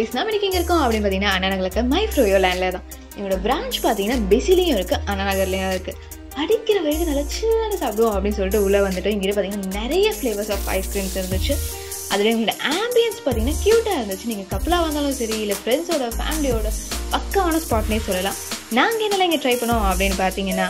குட்டீஸ் நம்ம இன்னைக்கு இங்கே இருக்கோம் அப்படின்னு பார்த்தீங்கன்னா அண்ணா நகருக்கு மை ஃப்ரோயோ லேண்டில் தான் என்னோட பிரான்ச் பார்த்தீங்கன்னா பெசிலையும் இருக்குது அண்ணா நகர்லேயும் இருக்குது அடிக்கிற வரைக்கும் நல்லா சில்லுன்னு சாப்பிடுவோம் அப்படின்னு சொல்லிட்டு உள்ளே வந்துட்டு இங்கே பார்த்தீங்கன்னா நிறைய ஃப்ளேவர்ஸ் ஆஃப் ஐஸ்கிரீம்ஸ் இருந்துச்சு அதுலேயும் உங்களோட ஆம்பியன்ஸ் பார்த்தீங்கன்னா க்யூட்டாக இருந்துச்சு நீங்கள் கப்பலாக வந்தாலும் சரி இல்லை ஃப்ரெண்ட்ஸோட ஃபேமிலியோட பக்காவான ஸ்பாட்னே சொல்லலாம் நாங்கள் என்னெல்லாம் இங்கே ட்ரை பண்ணோம் அப்படின்னு பார்த்தீங்கன்னா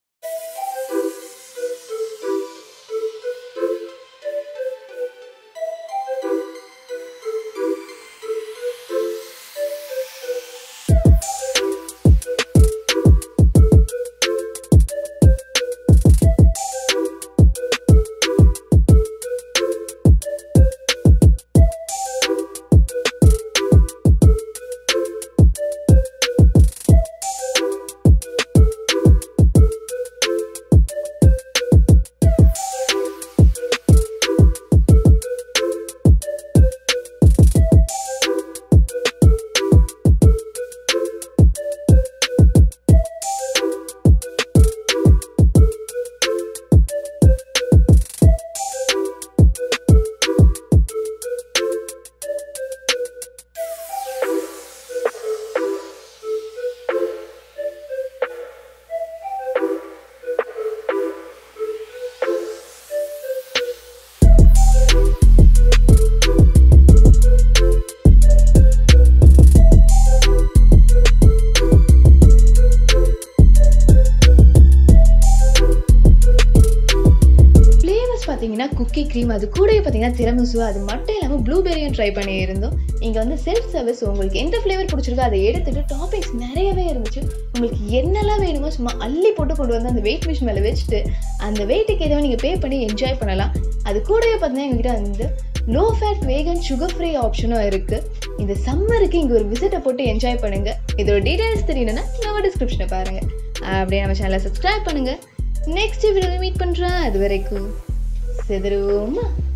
ஃப்ளேவர்ஸ் பார்த்தீங்கன்னா குக்கி க்ரீம் அது கூடவே பார்த்தீங்கன்னா திரமிசு அது மட்டும் இல்லாமல் ப்ளூபெரியும் ட்ரை பண்ணி இருந்தோம் இங்கே வந்து செல்ஃப் சர்வீஸ் உங்களுக்கு எந்த ஃப்ளேவர் பிடிச்சிருக்கோ அதை எடுத்துட்டு டாப்பிங்ஸ் நிறையவே இருந்துச்சு உங்களுக்கு என்னெல்லாம் வேணுமோ சும்மா அள்ளி போட்டு கொண்டு வந்து அந்த வெயிட் மிஷின் மேலே வச்சுட்டு அந்த வெயிட்டுக்கு ஏதோ நீங்கள் பே பண்ணி என்ஜாய் பண்ணலாம் அது கூடவே பார்த்தீங்கன்னா எங்ககிட்ட வந்து low fat vegan sugar free ஆப்ஷனும் இருக்குது இந்த சம்மருக்கு இங்கே ஒரு விசிட்டை போட்டு என்ஜாய் பண்ணுங்கள் இதோட டீடைல்ஸ் தெரியணும்னா நம்ம டிஸ்கிரிப்ஷனை பாருங்கள் அப்படியே நம்ம சேனலை சப்ஸ்கிரைப் பண்ணுங்கள் நெக்ஸ்ட் வீடியோவில் மீட் பண்ணுறேன் அது வரைக்கும் செதுருவோமா